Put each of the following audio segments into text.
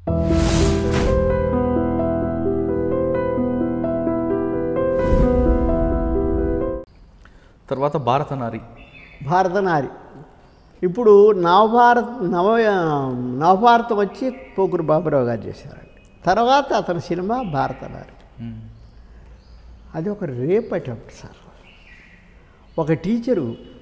తర్వాత భారత నారి భారతనారి ఇప్పుడు నవభారత్ నవ నవభారతం వచ్చి పోకురు బాబురావు గారు చేశారండి తర్వాత అతని సినిమా భారతనారి అది ఒక రేప్ అటెంప్ట్ సార్ ఒక టీచరు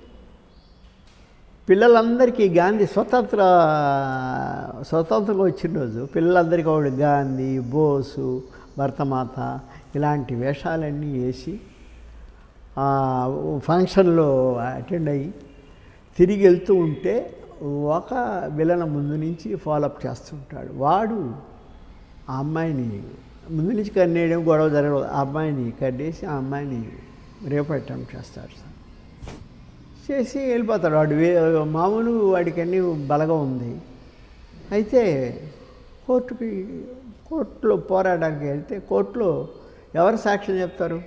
పిల్లలందరికీ గాంధీ స్వతంత్ర స్వతంత్రంగా వచ్చిన రోజు పిల్లలందరికీ వాడు గాంధీ బోసు భరతమాత ఇలాంటి వేషాలన్నీ వేసి ఆ ఫంక్షన్లో అటెండ్ అయ్యి తిరిగి వెళ్తూ ఉంటే ఒక విలన ముందు నుంచి ఫాలోఅప్ చేస్తుంటాడు వాడు ఆ అమ్మాయిని ముందు నుంచి కన్నేయడం గొడవ జరగడం ఆ అమ్మాయిని కట్టేసి ఆ అమ్మాయిని రేపు అటెంప్ట్ చేస్తాడు సార్ చేసి వెళ్ళిపోతాడు వాడు వే మామూలు వాడికి అన్నీ బలగా ఉంది అయితే కోర్టుకి కోర్టులో పోరాడడానికి వెళ్తే కోర్టులో ఎవరు సాక్ష్యం చెప్తారు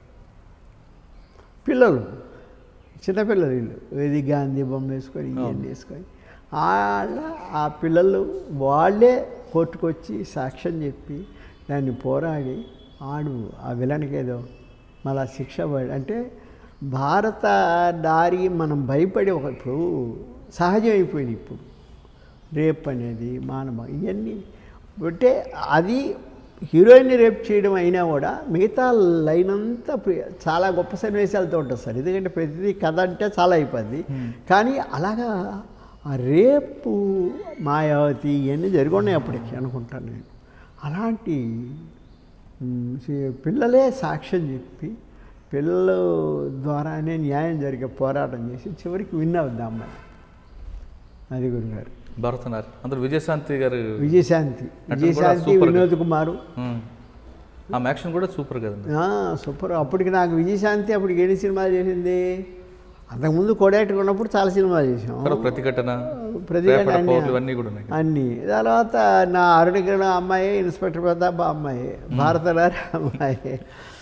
పిల్లలు చిన్నపిల్లలు వీళ్ళు ఇది గాంధీ బొమ్మ వేసుకొని ఇవన్నీ వేసుకొని వాళ్ళ ఆ పిల్లలు వాళ్ళే కోర్టుకొచ్చి సాక్ష్యం చెప్పి దాన్ని పోరాడి ఆడు ఆ విలన్కి ఏదో మళ్ళా శిక్ష పడి అంటే భారత దారి మనం భయపడి ఒక ఇప్పుడు సహజం అయిపోయింది ఇప్పుడు రేప్ అనేది మానవ ఇవన్నీ అంటే అది హీరోయిన్ని రేప్ చేయడం అయినా కూడా మిగతా లైన్ అంతా ప్రి- చాలా గొప్ప సన్నివేశాలతో ఉంటుంది సార్ ఎందుకంటే ప్రతిదీ కథ అంటే చాలా అయిపోద్ది కానీ అలాగా ఆ రేపు మాయావతి ఇవన్నీ జరిగి ఉన్నాయి అప్పటికి అనుకుంటాను నేను అలాంటి మ్, సి- పిల్లలే సాక్ష్యం చెప్పి పిల్లల ద్వారానే న్యాయం జరిగే పోరాటం చేసి చివరికి విన్ అవుద్ది ఆ అమ్మాయి అది గురుగారు భారత నారి అందులో విజయశాంతి గారు విజయశాంతి నటన కూడా విజయశాంతి సూపర్ వినోద్ కుమారు ఉమ్. ఆమె యాక్షన్ కూడా సూపర్ కదండి ఆ, సూపర్ అప్పటికి నాకు విజయశాంతి అప్పటికి ఎన్ని సినిమాలు చేసింది అంతకుముందు కోడేటికి ఉన్నప్పుడు చాలా సినిమాలు చేసాం తర్వాత ప్రతిఘటన ప్రతిఘటన రేపటి అన్ని- పౌరులు ఇవన్నీ కూడా ఉన్నాయి అన్నీ తర్వాత నా అరుణికరణ అమ్మాయి ఇన్స్పెక్టర్ ప్రతాప్ అమ్మాయి భారతనారి అమ్మాయి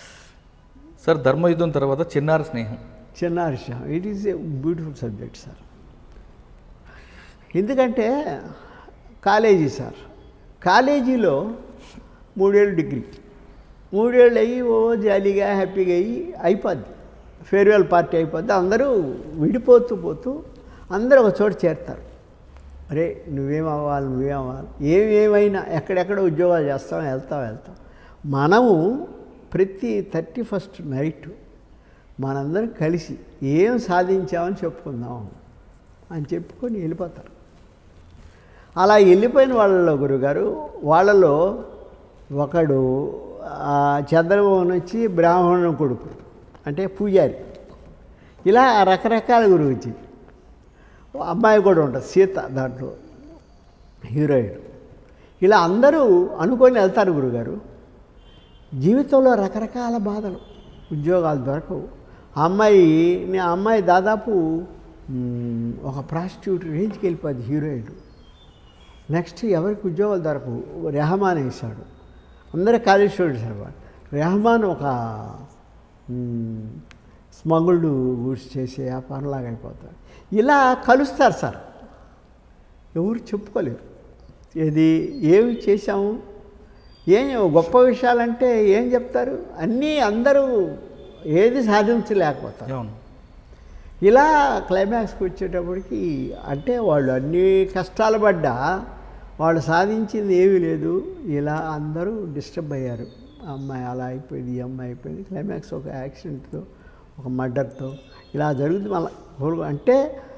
సార్ ధర్మయుద్ధం తర్వాత చిన్నారి స్నేహం చిన్న Harsha it is a beautiful subject sir ఎందుకంటే కాలేజీ సార్ కాలేజీలో మూడేళ్ళు డిగ్రీ మూడేళ్ళు అయ్యి ఓ జాలీగా హ్యాపీగా అయ్యి అయిపోద్ది ఫేర్వెల్ పార్టీ అయిపోద్ది అందరూ విడిపోతూ పోతూ అందరూ ఒక చోట చేరుతారు అరే నువ్వేం అవ్వాలి నువ్వేం అవ్వాలి ఏమేమైనా ఎక్కడెక్కడ ఉద్యోగాలు చేస్తాం వెళ్తాం వెళ్తాం మనము ప్రతి థర్టీ ఫస్ట్ నైట్ మనందరం కలిసి ఏం సాధించామని చెప్పుకుందాం అని చెప్పుకొని వెళ్ళిపోతారు అలా వెళ్ళిపోయిన వాళ్ళలో గురుగారు వాళ్ళలో ఒకడు ఆ, చంద్రమోహన్ వచ్చి బ్రాహ్మణుని కొడుకు అంటే పూజారి ఇలా రకరకాల గురించి అమ్మాయి కూడా ఉంటుంది సీత దాంట్లో హీరోయిన్ ఇలా అందరూ అనుకొని వెళ్తారు గురుగారు జీవితంలో రకరకాల బాధలు ఉద్యోగాలు దొరకవు ఆ అమ్మాయి నే- ఆ అమ్మాయి దాదాపు మ్, ఒక ప్రాస్టిట్యూట్ రేంజ్కి వెళ్ళిపోద్ది హీరోయిన్ నెక్స్ట్ ఎవరికి ఉద్యోగాలు దొరకవు రెహమాన్ వేశాడు అందరూ కాలేజ్ స్టూడెంట్స్ అనమాట రెహమాన్ ఒక మ్, స్మగుల్డ్ గూడ్స్ చేసే వ్యాపారంలాగా అయిపోతాడు ఇలా కలుస్తారు సార్ ఎవరు చెప్పుకోలేరు ఇది ఏమి చేశాము ఏం గొప్ప విషయాలంటే ఏం చెప్తారు అన్నీ అందరూ ఏది సాధించలేకపోతారు అవును ఇలా క్లైమాక్స్కి వచ్చేటప్పటికి అంటే వాళ్ళు అన్ని కష్టాలు పడ్డా వాళ్ళు సాధించింది ఏమీ లేదు ఇలా అందరూ డిస్టర్బ్ అయ్యారు ఆ అమ్మాయి అలా అయిపోయింది ఈ అమ్మాయి అయిపోయింది క్లైమాక్స్ ఒక యాక్సిడెంట్తో ఒక మర్డర్తో ఇలా జరుగుతుంది మళ్ళీ అంటే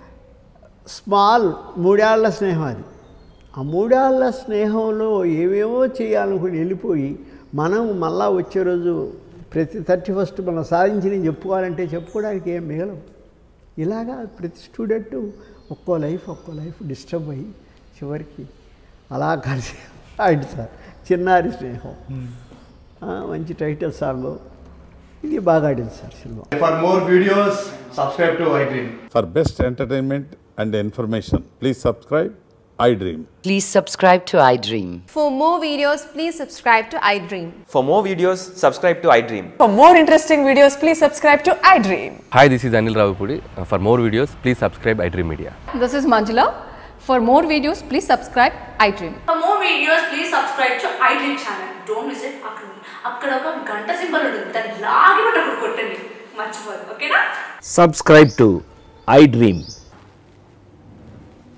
స్మాల్ మూడేళ్ల స్నేహం అది ఆ మూడేళ్ల స్నేహంలో ఏమేమో చేయాలనుకుని వెళ్ళిపోయి మనం మళ్ళా వచ్చే రోజు ప్రతి థర్టీ ఫస్ట్ మనం సాధించి చెప్పుకోవాలంటే చెప్పుకోవడానికి ఏం మిగలవు ఇలాగా ప్రతి స్టూడెంట్ ఒక్కో లైఫ్ ఒక్కో లైఫ్ డిస్టర్బ్ అయ్యి చివరికి అలా కలిసి ఆడింది సార్ చిన్నారి స్నేహం ఆ, మంచి టైటిల్ సార్లో ఇది బాగా ఆడింది sir cinema For more videos, subscribe to iDream. For best entertainment and information, please subscribe iDream. Please subscribe to iDream. For more videos, please subscribe to iDream. For more videos, subscribe to iDream. For more interesting videos, please subscribe to iDream. Hi, this is Anil Ravipudi. Uh, For more videos, please subscribe iDream Media. This is Manjula. For more videos, please subscribe iDream. For more videos, please subscribe subscribe to I dream channel don't miss it అక్కడ అక్కడ ఒక గంట symbol ఉంటుంది దాన్ని లాగి పట్టి అక్కడ కొట్టండి మర్చిపోదు ఓకేనా subscribe to iDream.